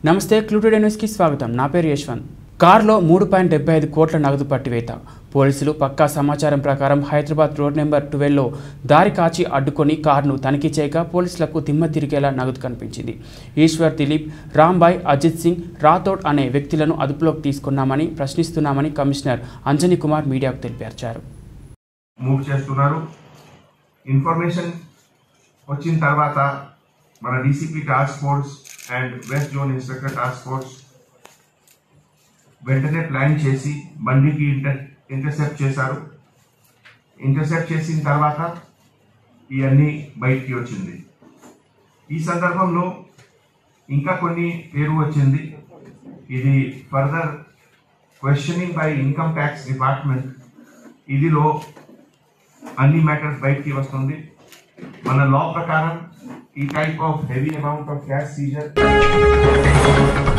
నమస్తే క్లూటెడ్ న్యూస్కి స్వాగతం నా పేరు యశ్వంత్ కారులో మూడు పాయింట్ డెబ్బై ఐదు కోట్ల నగదు పట్టివేత పోలీసులు పక్కా సమాచారం ప్రకారం హైదరాబాద్ రోడ్ నెంబర్ ట్వెల్వ్లో దారి కాచి అడ్డుకొని కారును తనిఖీ చేయగా పోలీసులకు దిమ్మ తిరిగేలా నగదు కనిపించింది ఈశ్వర్ దిలీప్ రాంబాయ్ అజిత్ సింగ్ రాథోడ్ అనే వ్యక్తులను అదుపులోకి తీసుకున్నామని ప్రశ్నిస్తున్నామని కమిషనర్ అంజనీ కుమార్ మీడియాకు తెలిపారు మూవ్ చేస్తున్నారు ఇన్ఫర్మేషన్ వచ్చిన తర్వాత మన DCP task force and west zone inspector task force వెంటనే ప్లాన్ చేసి బండికి ఇంటర్ ఇంటర్సెప్ట్ చేశారు ఇంటర్సెప్ట్ చేసిన తర్వాత ఇవన్నీ బయటికి వచ్చింది ఈ సందర్భంలో ఇంకా కొన్ని పేరు వచ్చింది ఇది further questioning by income tax department ఇదిలో అన్ని మ్యాటర్స్ బయటికి వస్తుంది మన లా ప్రకారం ఈ type of heavy amount of cash Caesar